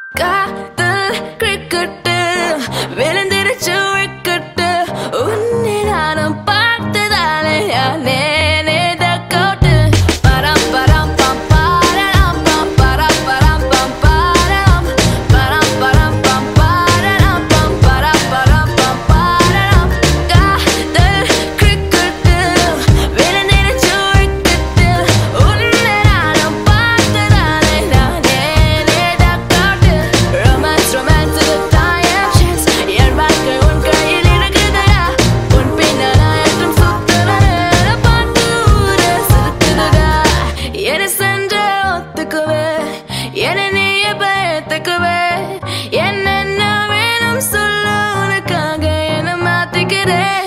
காதல் cricket விழுந்திருச்சு wicket உன்னை நானும் பார்த்ததாலே நேனே கோட்டு பரம் பரம் பம் பாரலாம் பம் பரம் பரம் பம் பாரலாம் பரம் பரம் பம் பாரலாம் பம் பரம் பரம் பம் பாரலாம் காதல் கிரிக்கெட்டு விழுந்திருச்சு விக்கெட்டு உன்னை நானும் பார்த்ததாலே நேனே கோட்டு ரொமான்ஸ் ரொமான்ஸ் டைம் சான்ஸ் என் வாழ்க்கை உன் கையில் இருக்குதடா உன் பின்னால் என்றும் சுத்துறேன் பார்த்து ஊர சுத்துதடா என சென்ற ஒத்துக்குவே என நீய பயத்துக்குவே என்னென்ன வேணும் சொல்ல உனக்காக என்ன மாத்திக்கிறேன்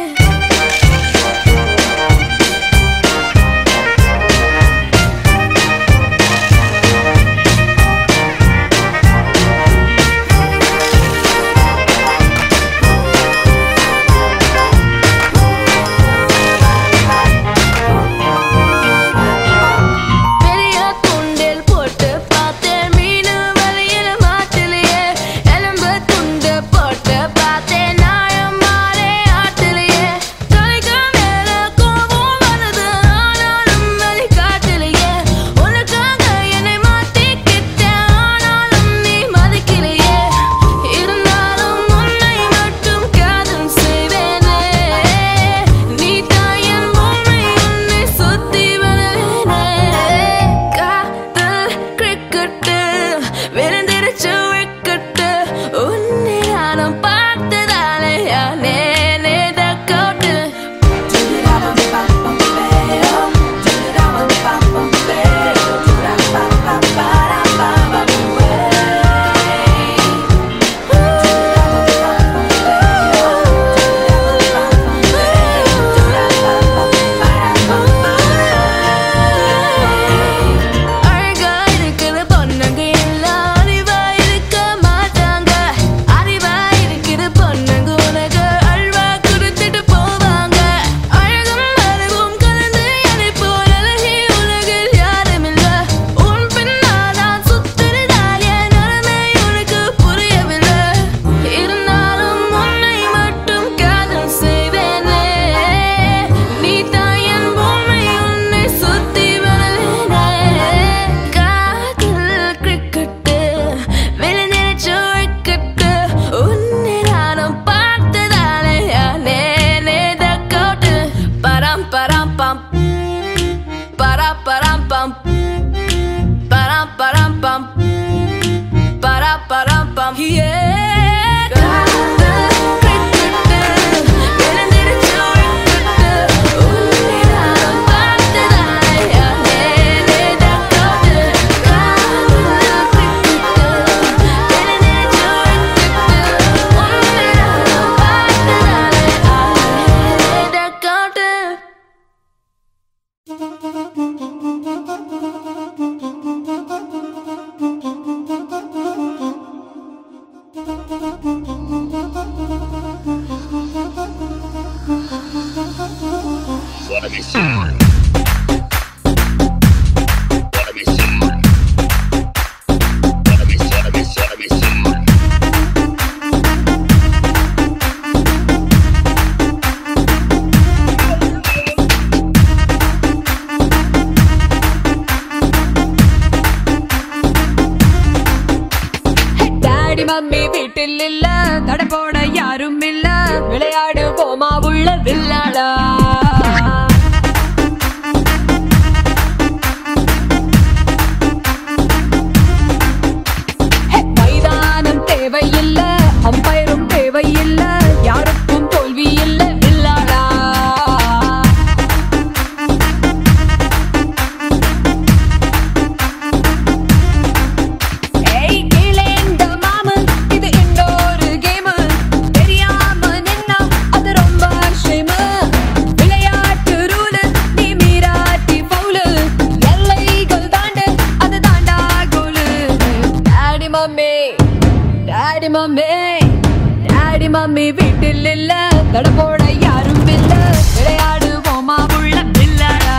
பெரிய துண்டில் போட்டு பார்த்தேன் மீனு வலையில மாட்டிலேயே எலும்பு துண்டு போட்டு பார்த்தேன் நாயம் மாறே ஆட்டிலேயே தலைக்கு மேல கோபம் வருது ஆனாலும் வழி காட்டிலேயே உனக்காக என்னை மாத்திக்கிட்டேன் ஆனாலும் நீ மதிக்கலையே இருந்தாலும் உன்னை மட்டும் காதல் செய்வேனே நீ தாயன் பொம்மை உன்னை சுத்தி வருவேனே காதல் கிரிக்கெட்டு விழுந்திருச்சு விக்கெட்டு உன்னை நானும் பார்த்ததாலே நேனே கோட்டு அழகா இருக்கிற பொண்ணுங்க எல்லாம் அறிவா இருக்க மாட்டாங்க அறிவா இருக்கிற பொண்ணுங்க உனக்கு அல்வா கொடுத்துட்டு போவாங்க அழகும் அறிவும் கலந்து என்னை போல் அழகி உலகில் யாரும் இல்ல உன் பின்னாதான் சுத்துறதால் என் நிலைமை உனக்கு புரியவில்லை இருந்தாலும் உன்னை மட்டும் காதல் செய்வேனே நீ தாயன் பொம்மை உன்னை சுத்தி வருவேனே காதல் கிரிக்கெட்டு விழுந்திருச்சு விக்கெட்டு உன்னை நானும் பார்த்ததாலே நேனே கோட்டு பரம் பரம் பம் பரா பரம் பம் பரம் பரம் பம் பரா பரம் பம் Wanna be soon. Wanna be soon. Wanna be, wanna be, wanna be soon. Daddy mummy வீட்டில் இல்ல தடை போட யாரும் இல்ல விளையாடு போமா உள்ள வில்லாடா மைதானம் தேவையில்ல அம்பயரும் தேவையில்ல யாருக்கும் தோல்வி இல்ல வில்லாடா ஏய் கீழேந்த மாமு இது இன்னொரு கேம் தெரியாம நின்னா அது ரொம்ப ஷேமு விளையாட்டு ரூலு நீ மீறாட்டி பவுலு எல்லைகள் தாண்டு அது தாண்டா கோலு daddy mummy daddy mummy daddy mummy வீட்டில் இல்ல தட போட யாரும் இல்ல விளையாடுவோமா உள்ள பிள்ளடா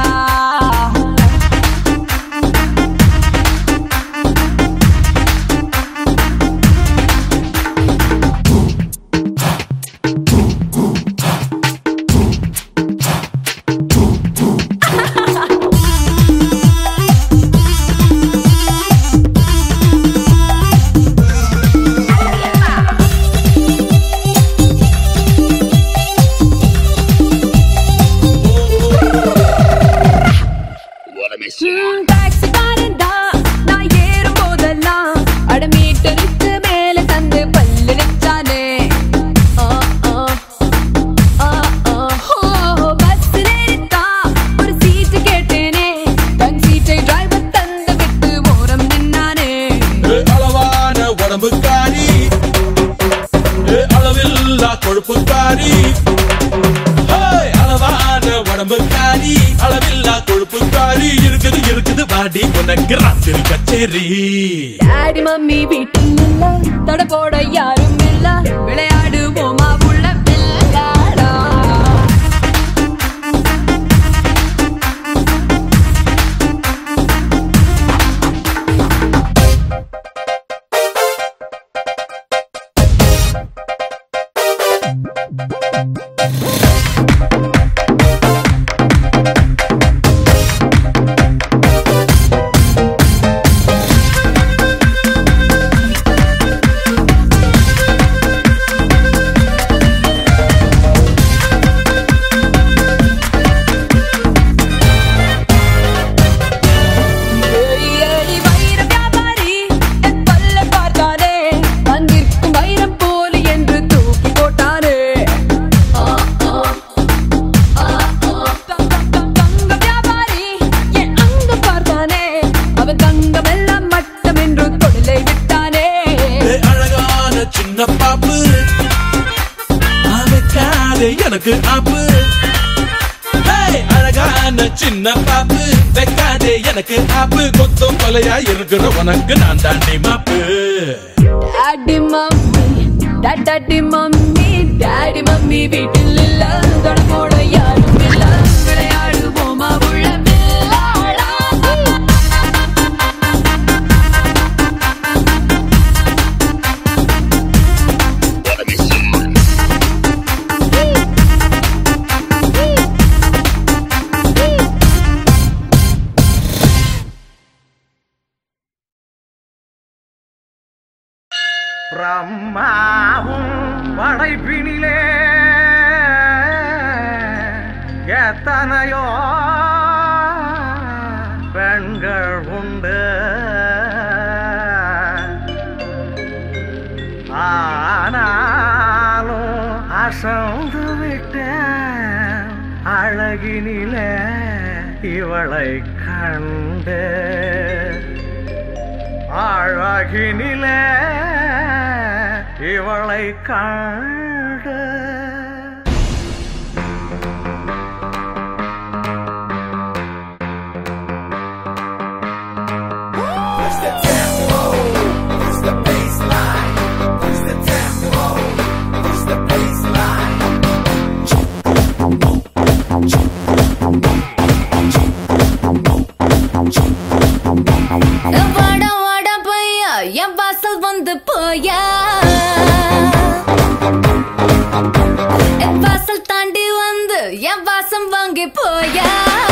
உடம்புக்காரி ஏ, அளவில்லா கொழுப்புக்காரி ஹேய், அளவான உடம்புக்காரி அளவில்லா கொழுப்புக்காரி இருக்குது இருக்குது வாடி உனக்கு ராத்திரி கச்சேரி டாடி மம்மி வீட்டில் இல்ல தடை போட யாரும் இல்ல விளையாடுவோமா உள்ள விளையாடா ஏய், ஏய், வைர வியாபாரி, என் பல்ல பார்த்தானே, அங்கிருக்கும் வைரம் போலி என்று தூக்கி போட்டானே. தங்க- தங்க- தங்க வியாபாரி, என் அங்கம் பார்த்தானே, அவன் தங்கமெல்லாம் மட்டம் என்று தொழிலை விட்டானே ஏ, அழகான சின்ன பாப்பு வைக்காதே எனக்கு ஆப்பு ஹேய், அழகான சின்ன பாப்பு வைக்காதே எனக்கு ஆப்பு கொத்தும் கொலையா இருக்கிற உனக்கு நான் தாண்டி மாப்பு daddy mummy daddy mummy daddy mummy வீட்டில் இல்ல தொட போட யாரும் இல்ல விளையாடுவோமா உள்ள விளையாடா Wanna be someone. பிரம்மாவும் படைப்பினிலே எத்தனையோ பெண்கள் உண்டு ஆனாலும் அசந்து விட்டேன் அழகினிலே இவளை கண்டு அழகினிலே இவளை கண்டு வாடா வாடா பையா என் வாசல் வந்து போயா என் வாசல் தாண்டி வந்து என் வாசம் வாங்கி போயா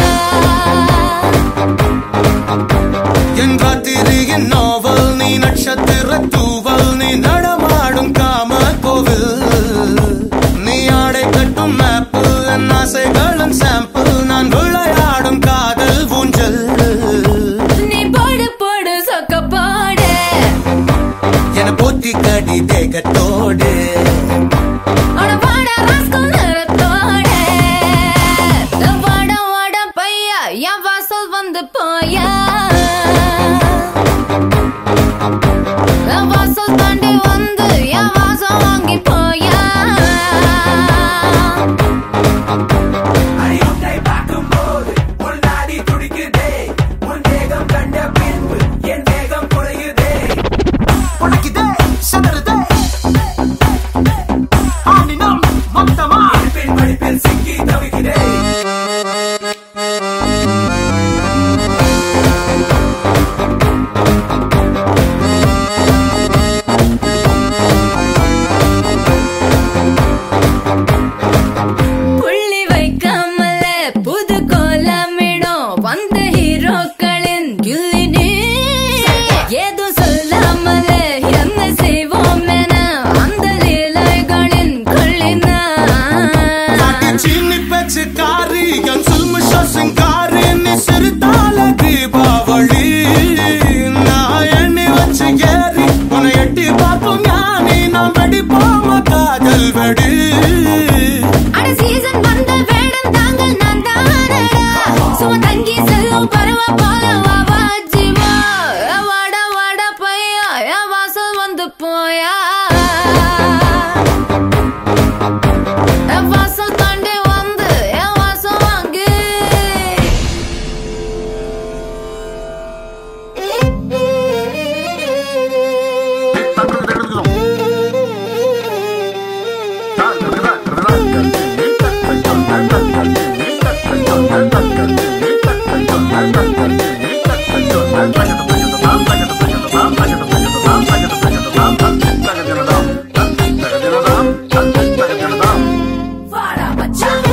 என் ராத்திரியின் நாவல் நீ நட்சத்திர தூவல் நீ நடமாடும் காம கோவில் நீ ஆடை கட்டும் மேப்பு என் ஆசைகளின் சாம்பிள் நான் விளையாடும் காதல் ஊஞ்சல் நீ போடு போடு சொக்க போடு என போத்தி கடி தேகத்தோடு அட வாடா ராஸ்கல் நிறத்தோடு வாடா வாடா பையா என் வாசல் வந்து போயா என் வாசல் தாண்டி வந்து என் வாசம் வாங்கி போயா உனக்கிதே சதறுதே ஆனினம் மொத்தமா புள்ளி வைக்காமல புது கோலமிடும் வந்த ஹீரோக்களின் கில்லினி ஏதோ சொல்லாமல என்ன செய்வோம் என அந்த லீலைகளின் கொள்ளினா சீனி பேச்சு காரி என் சுல்முஷ சிங்காரி நீ சிறுதால தீபாவளி நான் எண்ணி வச்சு ஏறி உன்னை எட்டி பார்ப்போம் ஞானி நாம் வெடிப்போம காதல் வெடி அட சீசன் வந்த வேடம் தாங்கள் நான் தானடா சும்மா தங்கி செல்லும் பருவ போல வா வா ஜீவா வாடா வாடா போயா என் வாசல் தாண்டி வந்து என் வாசம் வாங்கி வாடா மச்சான்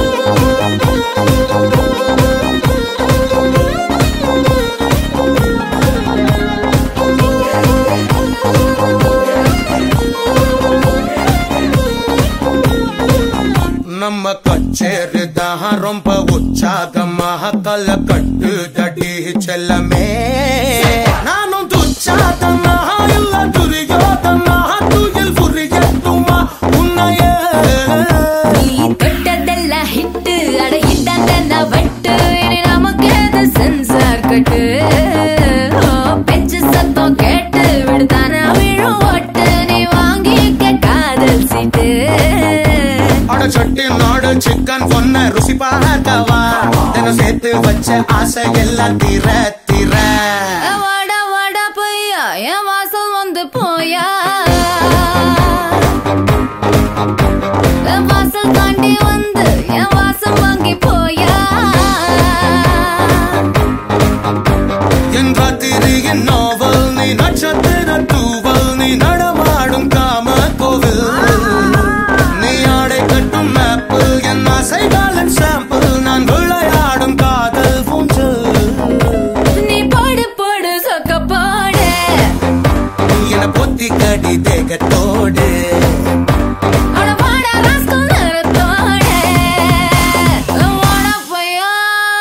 நம்ம கச்சேரி தான் ரொம்ப உற்சாகமாக கல கட்டு தடி செல்லமே நானும் துச்சாதமாக இல்ல துரியோதமாக துயில் புரியட்டுமா உன்னையே நீ தொட்டதெல்லாம் ஹிட்டு அட இட்டாந்த வட்டு இனி நமக்கு எது சென்சார் கட்டு ஓ, பெஞ்சு சத்தம் கேட்டு விடுதானா விழும் ஓட்டு நீ வாங்கிக்க காதல் சீட்டு அட சட்டி நாடு சிக்கன் பொண்ண ருசி பார்க்கவா தினம் சேர்த்து வச்ச ஆசை எல்லாம் தீர தீர வாடா வாடா பையா என் வாசல் வந்து போயா என் வாசல் தாண்டி வந்து என் வாசம் வாங்கி போயா என் ராத்திரியின் நாவல் நீ நட்சத்திர தூவல் நீ நடமாடும் காம கோவில் நீ ஆடை கட்டும் மேப்பிள் என் ஆசைகளின் சாம்பிள் நான் விளையாடும் காதல் ஊஞ்சல் நீ போடு போடு சொக்க போடு நீ என பொத்தி கடி தேகத்தோடு அட வாடா ராஸ்கல் நேரத்தோடு வாடா பையா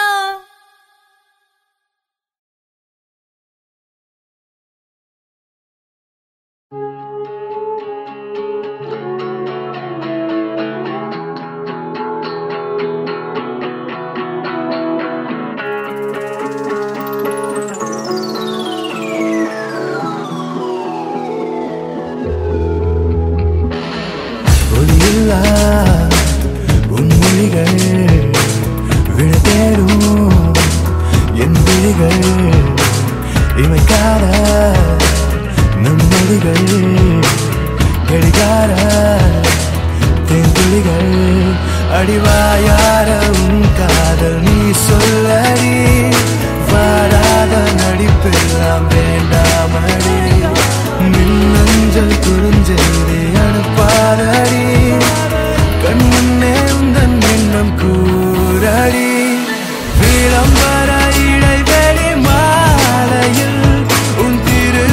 ஒளியில்லா உன் மொழிகள் விழுதேடும் என் விழிகள் இமைக்காத நம் மொழிகள் கடிகார தென்துளிகள் அடிவாயார உன் காதல் நீ சொல்லடி வாடாத நடிப்பெல்லாம் வேண்டாமடி மின்னஞ்சல் குறுஞ்செய்தி அனுப்பாதடி கண்முன்னே உந்தன் எண்ணம் கூறடி விளம்பர இடைவெளி மாலையில் உன் திரு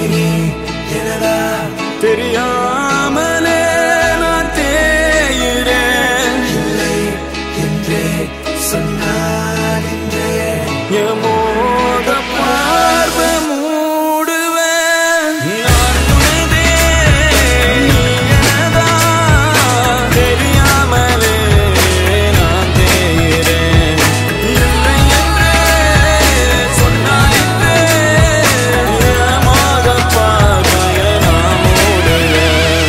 எனதா தெரியாமலே நான் தேயிறேன் இல்லை என்றே சொன்னால் என்றே என் மோக பார்வை மூடுவேன் நான் உனதே, நீ எனதா, தெரியாமலே நான் தேயிறேன் இல்லை என்றே சொன்னால் என்றே என் மோக பார்வையை நான் மூடுவேன்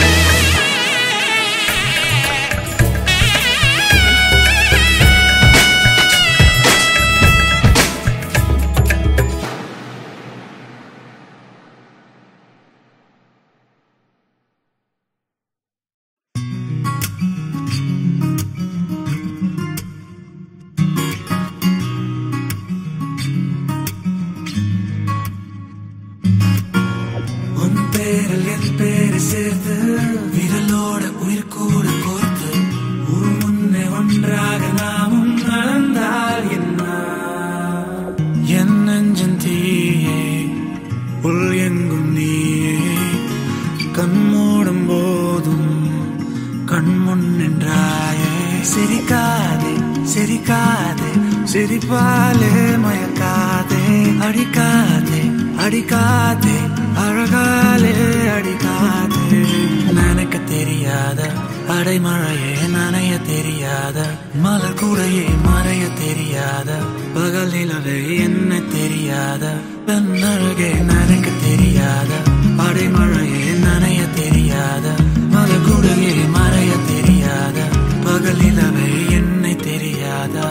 உன் பேரில் என் பேரை சேர்த்து விரலோட உயிர் கூட கோர்த்து உன் முன்னே ஒன்றாக நாமும் நடந்தால் என்ன என் நெஞ்சன் தீயே உள் எங்கும் நீயே கண் மூடும் போதும் கண் முன் நின்றாயே சிரிக்காதே சிரிக்காதே சிரிப்பாலே மயக்காதே அடிக்காதே அடிக்காதே அழகாலே அடிக்காதே நினைக்க தெரியாத அடைமழையே நனைய தெரியாத மலர் கூடையே மறைய தெரியாத பகல் நிலவே என்ன தெரியாத பெண் அழகே நினைக்க தெரியாத அடைமழையே நனைய தெரியாத மலர் கூடையே மறைய தெரியாத பகல் நிலவே என்னை தெரியாதா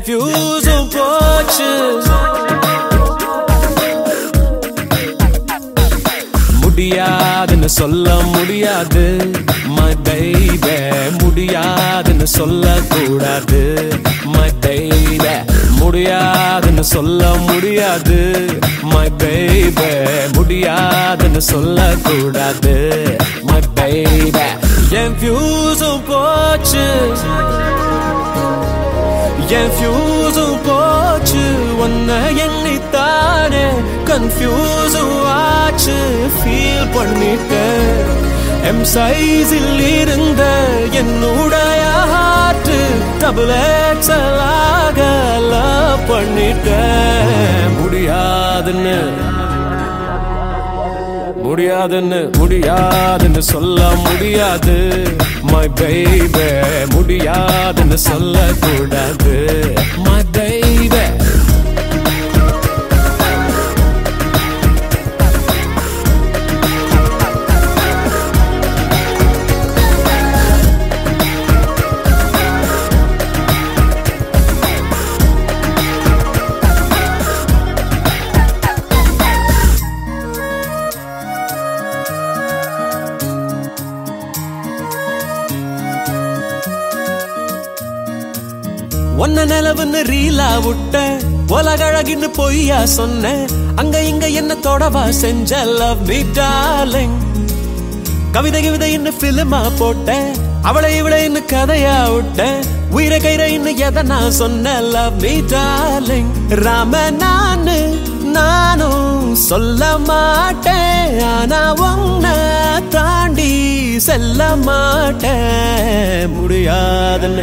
ஃபியூஸும் போச்சு முடியாதுன்னு சொல்ல முடியாது my baby முடியாதுன்னு சொல்ல கூடாது my baby முடியாதுன்னு சொல்ல முடியாது my baby முடியாதுன்னு சொல்ல கூடாது my baby என் ஃபியூஸும் போச்சு என் ஃபியூஸும் போச்சு உன்னை எண்ணித்தானே கன்ஃபியூஸும் ஆச்சு ஃபீல் பண்ணிட்டேன் எம் சைஸில் இருந்த என்னுடைய ஹார்ட் டபுள் எக்ஸலாக லவ் பண்ணிட்டேன் முடியாதுன்னு முடியாதுன்னு முடியாதுன்னு சொல்ல முடியாது மை baby முடியாதுன்னு சொல்ல கூடாது மை baby ஒன்ன நிலவுன்னு ரீலா விட்ட உலகழகின்னு பொய்யா சொன்ன அங்க இங்க என்ன தொடவா செஞ்ச லவ் மீ டார்லிங் கவிதை கவிதை இன்னும் பிலிமா போட்ட அவளை இவளை இன்னும் கதையா விட்ட உயிரை கயிறை இன்னும் எதை நான் சொன்ன லவ் மீ டார்லிங் ராம நானு நானும் சொல்ல மாட்டேன் ஆனா உன்னை தாண்டி செல்ல மாட்டேன் முடியாதுன்னு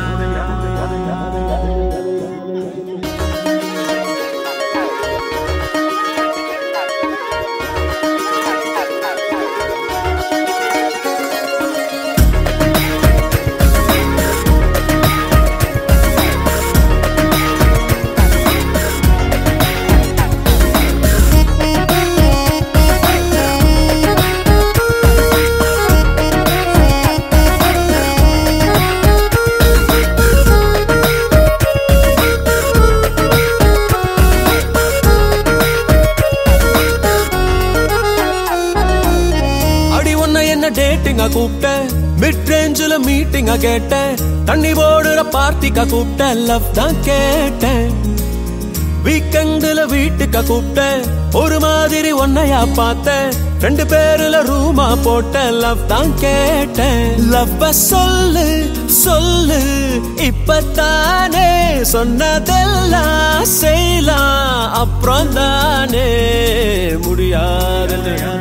அடி உன்னை என்ன டேட்டிங்கா கூப்பிட்டேன் மிட் ரேஞ்சில் மீட்டிங்கா கேட்டேன் தண்ணி போடுற பார்ட்டிக்கா கூப்பிட்டேன் லவ் தான் கேட்டேன் வீக்கெண்டுல வீட்டுக்கா கூப்பிட்டேன் ஒரு மாதிரி ஒன்னையா பார்த்தேன் ரெண்டு பேருல ரூமா போட்டேன் லவ் தான் கேட்டேன் லவ் சொல்லு சொல்லு இப்பத்தானே சொன்னதெல்லாம் செய்யலாம் அப்புறம் தானே முடியாது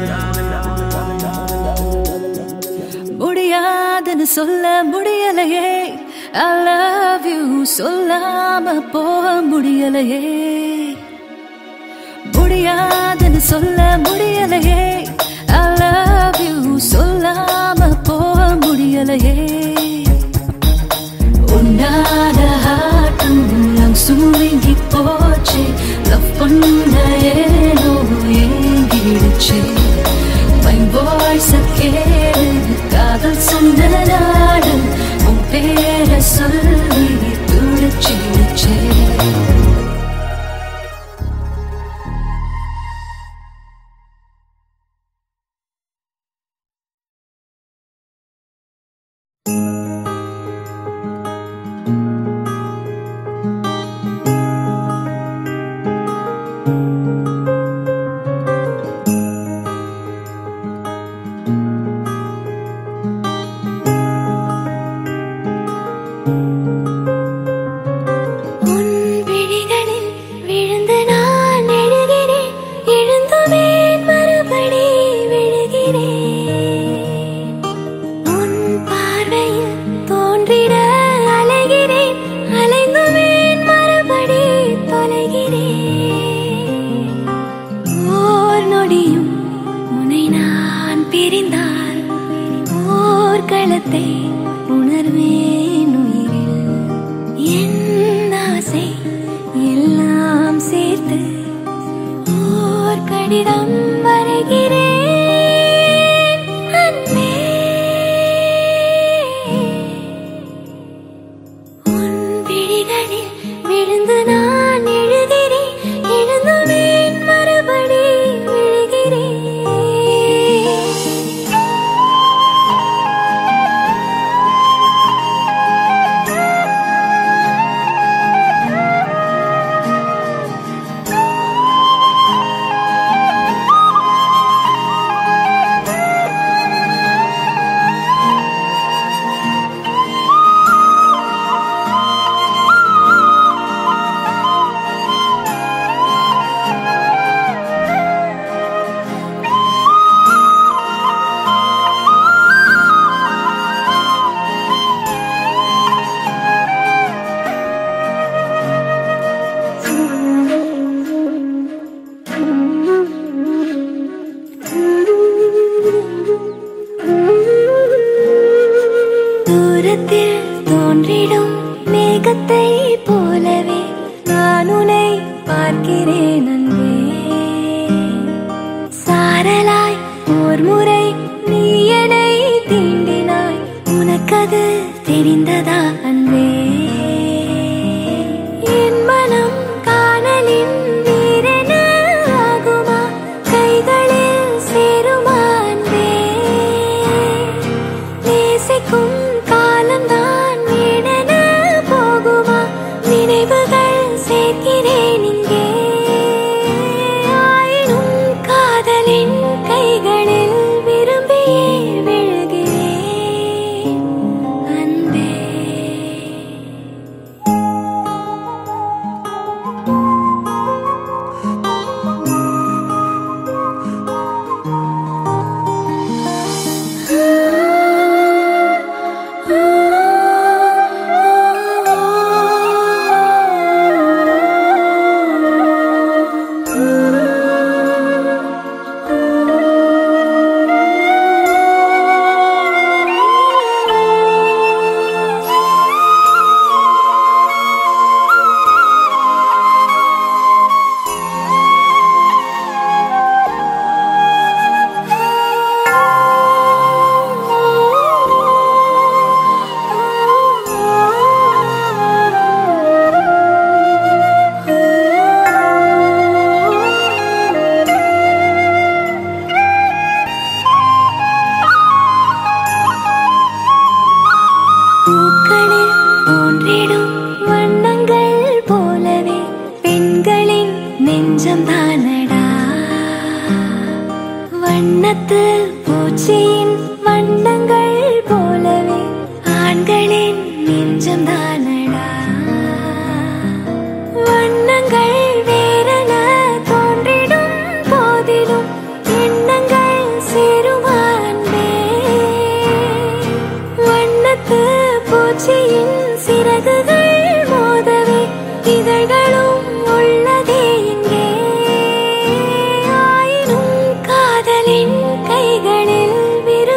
முடியாதுன்னு சொல்ல முடியலையே I love you சொல்லாம போக முடியலையே முடியாதுன்னு சொல்ல முடியலையே I love you சொல்லாம போக முடியலையே உன்னால ஹாட்டும் சுருங்கி போச்சு லவ் பண்ண ஏனோ ஏங்கிடுச்சு மை வாய்ஸ் கேளு காதல் சொன்ன நாடு உன் பேரை சொல்லி துடிச்சிடுச்சே உன் விழிகளில் விழுந்து நான் எழுகிறேன் எழுந்துமேன் மறுபடி விழுகிறேன் உன் பார்வையில் தோன்றிட அலைகிறேன் அலைந்துமேன் மறுபடி தொலைகிறேன் ஓர் நொடியும் உன்னை நான் பிரிந்தால் ஓர் களத்தை உணர்வேன் உயிரில் என் ஆசை எல்லாம் சேர்த்து ஓர் கடிதம் வரைகிறேன் அன்பே உன் விழிகளில் விழுந்து நான் எழுகிறேன் எழுந்துவேன் மறுபடி விழுகிறேன் தூரத்தில் தோன்றிடும் மேகத்தை போலவே நான் உன்னை பார்க்கிறேன் அன்பே சாரலாய் ஓர் முறை நீ என்னை தீண்டினாய் உனக்கது தெரிந்ததா அன்பே என் மனம் காணலின் வீரென ஆகுமா கைகளில் சேருமா அன்பே நேசிக்கும் காலம்தான் வீணென போகுமா நினைவுகள் சேர்க்கிறேன் இங்கே ஆயினும் காதலின் கைகளில் விரும்பியே விழுகிறேன் அன்பே பூக்களில் தோன்றிடும் வண்ணங்கள் போலவே பெண்களின் நெஞ்சம் தானடா வண்ணத்து பூச்சியின் வண்ணங்கள் போலவே ஆண்களின் நெஞ்சம் தானடா வண்ணங்கள் வேறென தோன்றிடும் போதிலும் எண்ணங்கள் சேருவான்பே வண்ணத்து பூச்சியின் சிறகுகள் மோதவே இதழ்களும் உள்ளதே இங்கே ஆயினும் காதலின் கைகளில் விரு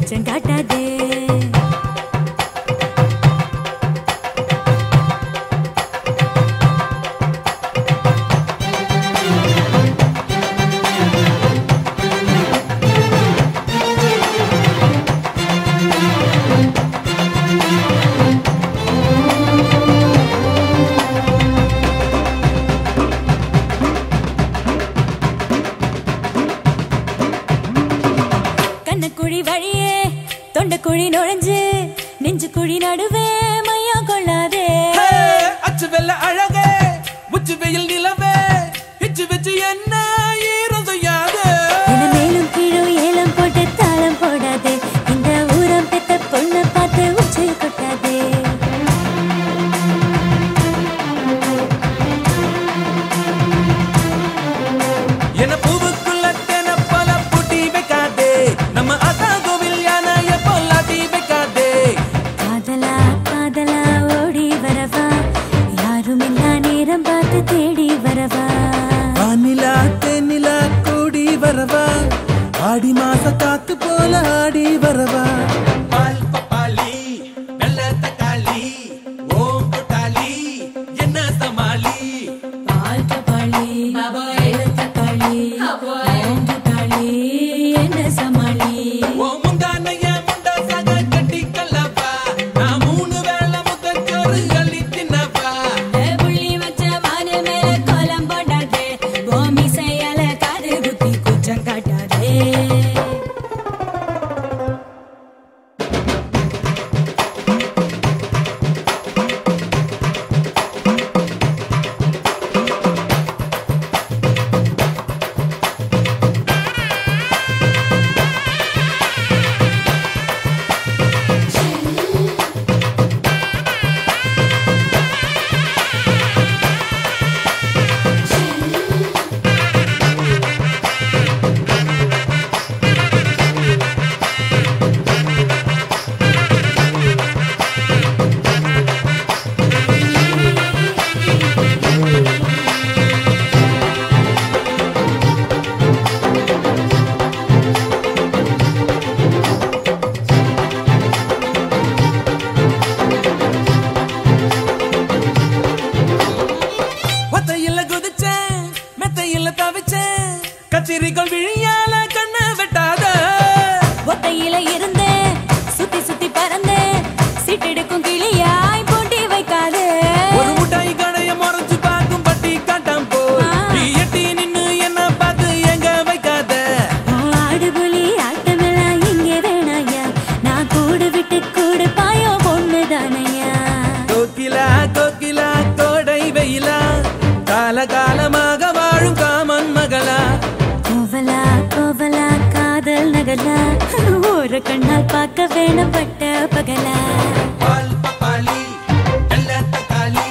கூச்சம் காட்டாதே கண்ணக்குழி வழியே தொண்டக்குழி நுழைஞ்சு நெஞ்சு குழி நடுவே மையம் கொள்ளாதே அச்சு வெள்ள அழகே உச்சி வெயில் நிலவே இச்சு வச்சு என்ன ஈரம் செய்யாது என மேலும் கீழும் ஏலம் போட்டு தாளம் போடாதே இந்த ஊரம் பெத்த பொண்ணை பார்த்து உச்சி கொட்டாதே என பூவுக்குள்ள தென பல புட்டி வைக்காதே நம்ம அதா கோவில் யானைய பொல்லாட்டி வைக்காதே காதலா காதலா ஓடி வரவா யாரும் இல்லா நேரம் பார்த்து தேடி வரவா வானிலா தென்னிலா கூடி வரவா ஆடி மாச காத்து போல ஆடி வரவா பால் பப்பாளி வெள்ள தக்காளி ஓம் கொட்டாளி என்ன சமாளி பால் பப்பாளி தக்காளி தக்காளி என்ன சமாளி ஓ முந்தானைய முண்டா சக கட்டி கல்லப்பா நான் மூணு வேளை முத்தச்சோறு அள்ளி தின்னப்பா புள்ளி வச்ச மான மேல கோலம் போடாதே பூமி செய்யல காது குத்தி குச்சம் காட்டாதே ஒத்தையில குதிச்சேன் மெத்தையில தவிச்சேன் கத்திரிக்கோள் விழியால கண்ணை வெட்டாத ஒத்தையில இருந்தே சுத்தி சுத்தி பறந்தே சிட்டெடுக்கும் கிளியாய் போட்டி வைக்காதே ஒரு முட்டாய் கடைய முறைச்சு பார்க்கும் பட்டி காட்டாம் போ நீ எட்டி நின்னு என்ன பார்த்து எங்க வைக்காத ஆடுபுலி ஆட்டமெல்லாம் இங்கே வேணாயா நான் கூடு விட்டு கூடு பாயோ பொண்ணுதானையா கோகிலா கோகிலா கோடை வெயிலா கால காலமாக வாழும் காமன் மகளா கோவலா கோவலா காதல் நகலா ஒரு கண்ணால் பார்க்க வேணும் பட்ட பகலா பால் பப்பாளி வெள்ள தக்காளி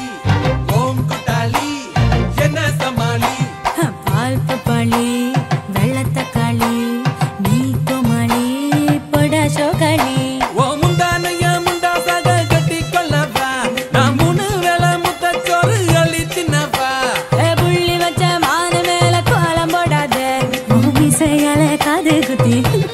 ஓம் கொட்டாளி என்ன சமாளி பால் பப்பாளி வெள்ளத்தக்காளி நீ கோமாளி பொடா சோகாளி ஓ முந்தானைய முண்டா சக கட்டி கொள்ளவா நான் மூணு வேளை முத்தச்சோறு அள்ளி தின்னவா புள்ளி வச்ச மான மேல கோலம் போடாத பூமி செய்யல காது குத்தி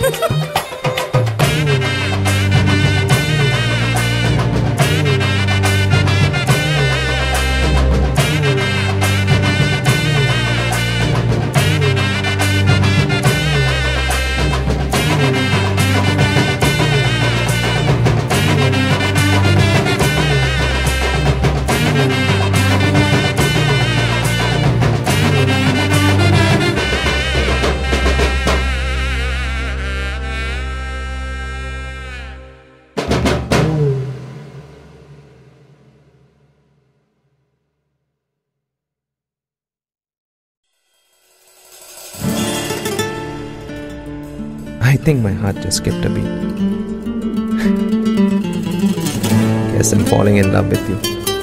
I think my heart just skipped a beat. Guess I'm falling in love with you.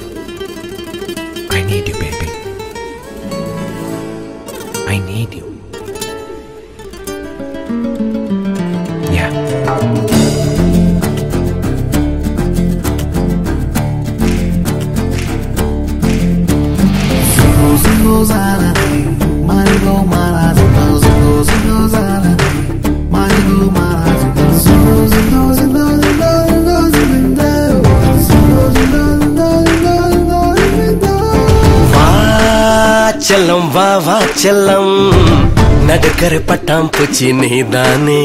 I need you, baby. I need you. Yeah. Zingo, zingo, zala, marigo, mara, zingo, zingo, zingo, zala, marigo, mara, zingo, zingo, zingo, செல்லம் வா வா செல்லம் நடுக்கரை பட்டாம் பூச்சி நீதானே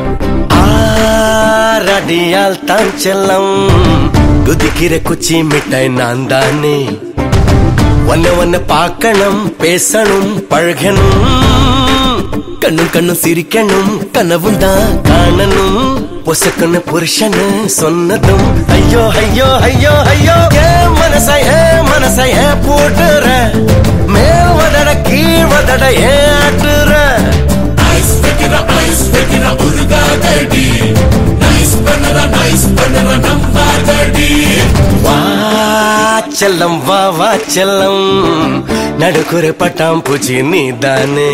ஆரடியால் தான் செல்லம் குதிக்கிற குச்சி மிட்டாய் நான் தானே ஒன்ன ஒன்ன பார்க்கணும் பேசணும் பழகணும் கண்ணும் கண்ணும் சிரிக்கணும் கனவும் தான் காணணும் பொசுக்குன்னு புருஷனு சொன்னதும் ஐயோ ஐயோ ஐயோ ஐயோ ஏ மனச ஏ மனச ஏ போட்டுற மேல் வதட கீழ் வதட ஏ ஆட்டுற ஐஸ் வைக்கிற ஐஸ் வைக்கிற உருகாதடி நைஸ் பண்ணுற நைஸ் பண்ணுற நம்பாதடி வா செல்லம் வா வா செல்லம் நடுக்குறை பட்டாம் பூச்சி நீதானே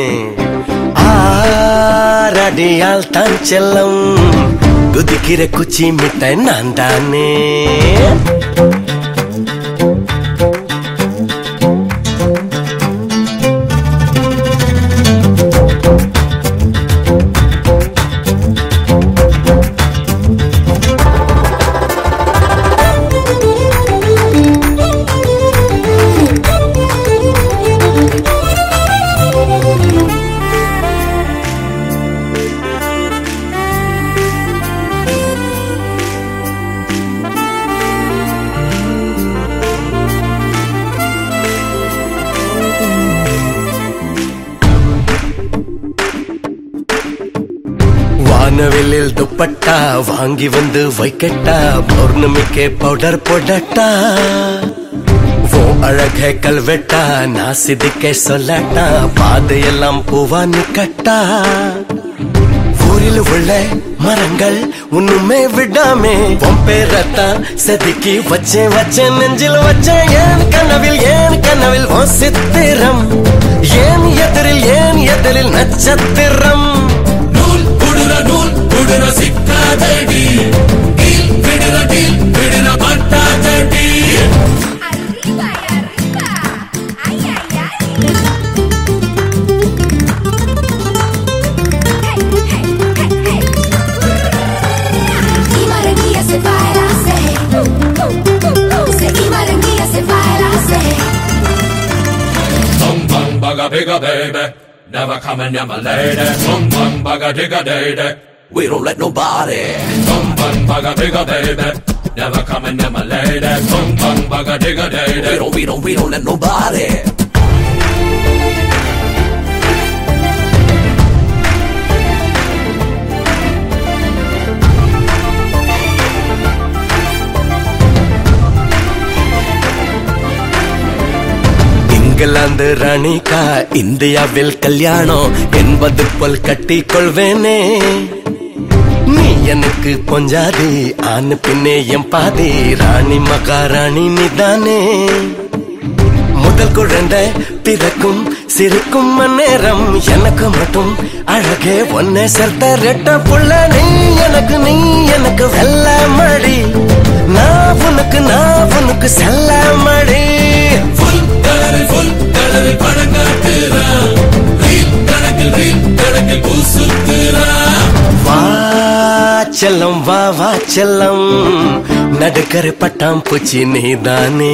ஆரடியால் தான் செல்லம் குதிக்கிற குச்சி மிட்டாய் நான் தானே வானவில்லில் துப்பட்டா வாங்கி வந்து வைக்கட்டா பௌர்ணமிக்கே பவுடர் போடட்டா ஓ அழக கல்வெட்டா நான் சிதிக்க சொல்லட்டா பாதையெல்லாம் பூவா நிக்கட்டா ஊரில் உள்ள மரங்கள் ஒண்ணுமே விடாமே உன் பேரத்தான் செதுக்கி வச்சேன் வச்சேன் நெஞ்சில் வச்சேன் ஏன் கனவில் ஏன் கனவில் உன் சித்திரம் ஏன் எதிரில் ஏன் எதிரில் நட்சத்திரம் நூல் புடுற நூல் புடுற சிக்காதடி டீல் விடுற டீல் விடுற மாட்டாதடி Y Maranguilla se baila, se. Se y Maranguilla se baila, se. Bum bum bugga bigga baby Never coming near my lady Bum bum bugga digga day We don't let nobody Bum bum bugga bigga baby Never coming near my lady Bum bum bugga digga day We don't, we don't, we don't let nobody England ராணிகா இந்தியாவில் கல்யாணம் என்பது போல் கட்டி கொள்வேனே நீ எனக்கு பொஞ்சாதி ஆண் பின்னே என் பாதி ராணி மகாராணி நீதானே முதல் குழந்தை பிறக்கும் சிரிக்கும் நேரம் எனக்கு மட்டும் அழகே ஒன்னே சேர்த்த ரெட்ட புள்ள நீ எனக்கு நீ எனக்கு வெள்ள மடி நான் உனக்கு நான் உனக்கு செல்ல மடி Full கடலில் full கடலில் பணங்காட்டுறா ரீல் கணக்கில் ரீல் கணக்கில் பூசுத்துறா வா செல்லம் வா வா செல்லம் நடுக்கரை பட்டாம் பூச்சி நீதானே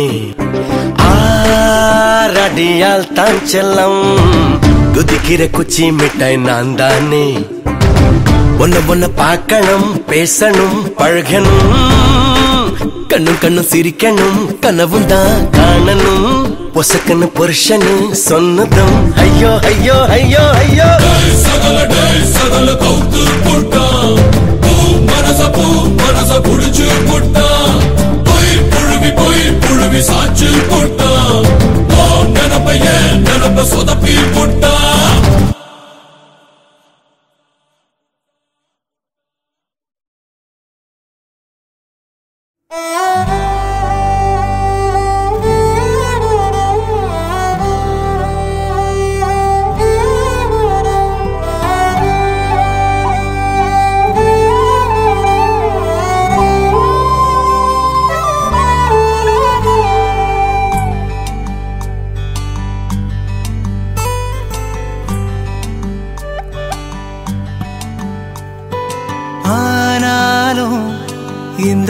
ஆரடியால் தான் செல்லம் குதிக்கிற குச்சி மிட்டாய் நான் தானே ஒன்ன ஒன்ன பார்க்கணும் பேசணும் பழகணும் கண்ணும் கண்ணும் சிரிக்கணும் கனவும் தான் காணணும் பொசக்கன்னு புருஷனு சொன்னதும் ஐயோ ஐயோ ஐயோ ஐயோ சகல டே சகல கவுத்து புட்டா பூ மனச பூ மனச புடிச்சு புட்டா பொய் புழுவி பொய் புழுவி சாச்சு புட்டா ஓ நினப்ப ஏன் நினப்ப சொதப்பி புட்டா ஆனாலும் இந்த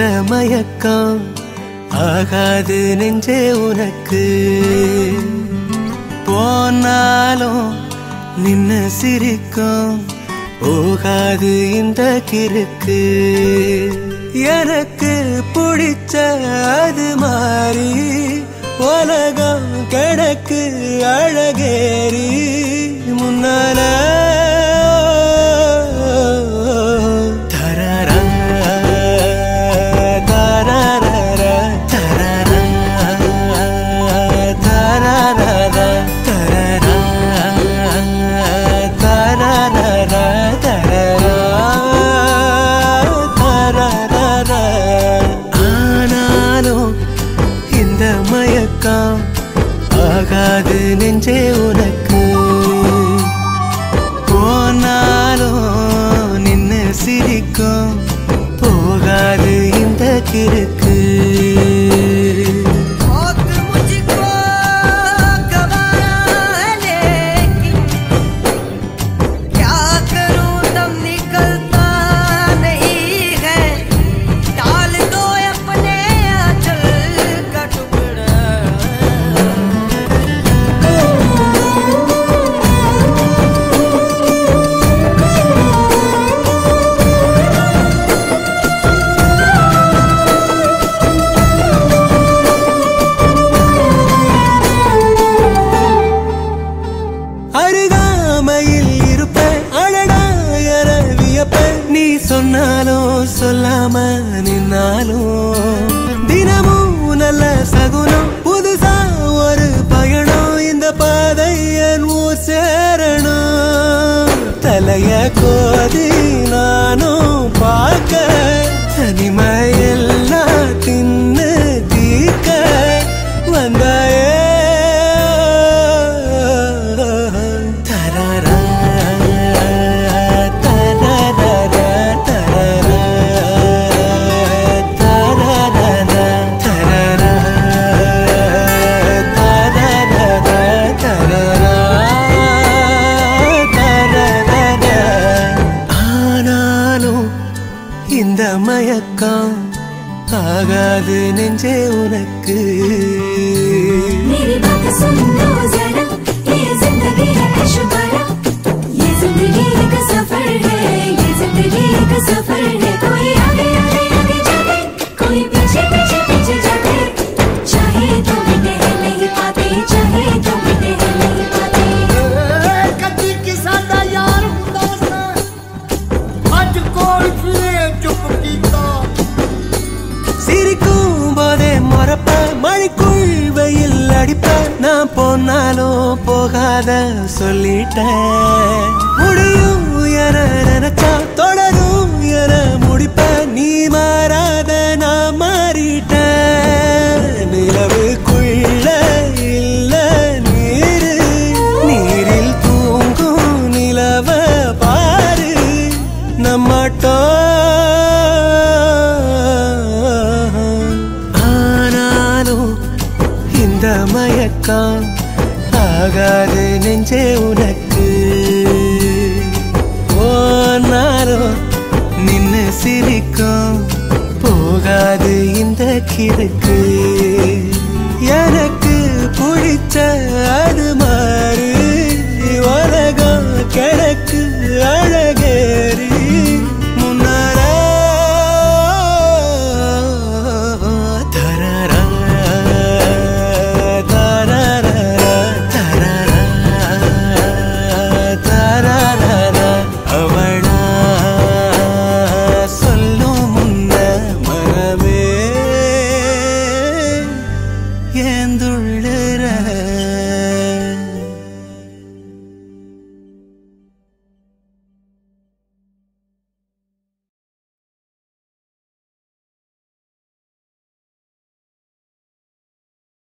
மயக்கம் ஆகாது நெஞ்சே உனக்கு போனாலும் நின்னு சிரிக்கும் போகாது இந்த கிறுக்கு எனக்கு பிடிச்ச அது மாறி உலகம் கிடக்கு அழகேறி முன்னால தரரா, தரரர, தரரா, தரரர, தரரா, தரரர, தரரா, தரரர. ஆனாலும் இந்த மயக்கம் ஆகாது நெஞ்சே உனக்கு போனாலும் நின்னு சிரிக்கும் போகாது இந்த கிறுக்கு அருகாமையில் இருப்பேன் அழடா என வியப்பேன் நீ சொன்னாலும் சொல்லாம நின்னாலும் தினமும் நல்ல சகுனம் புதுசா ஒரு பயணம் இந்த பாதை என் ஊர் சேரணும் தலைய கோதி நானும் பார்க்க தனிமையெல்லாம் தின்னு தீர்க்க வந்தாயே தரரா, தரரர, தரரா, தரரர, தரரா, தரரர, தரரா, தரரர. ஆனாலும் இந்த மயக்கம் ஆகாது நெஞ்சே உனக்கு मेरी बात सुन लो जरा ये जिंदगी है ऐशबारा ये जिंदगी एक सफर है ये जिंदगी एक सफर है कोई आगे आगे आगे जाते कोई पीछे पीछे पीछे जाते चाहे तो मिटे हैं नहीं पाते चाहे तो मिटे हैं नहीं पाते ਕਦੀ ਕਿਸਾ ਦਾ ਯਾਰ ਹੁੰਦਾ ਸਾਂ ਅੱਜ ਕੋਲ ਫਿਰੇ ਚੁੱਪ ਕੀਤਾ சிரிக்கும் போதே மறப்ப மழைக்குள் வெயில் அடிப்ப நான் போனாலும் போகாத சொல்லிட்டேன் முடியும் என நினைச்சா தொடரும் என முடிப்ப நீ மாறாத நான் மாறிட்டேன் நிலவுக்குள்ள இல்ல நீரு நீரில் தூங்கும் நிலவ பாரு நம்மட்டோம் ஆனாலும் இந்த மயக்கம் ஆகாது நெஞ்சே உனக்கு போனாலும் நின்னு சிரிக்கும் போகாது இந்த கிறுக்கு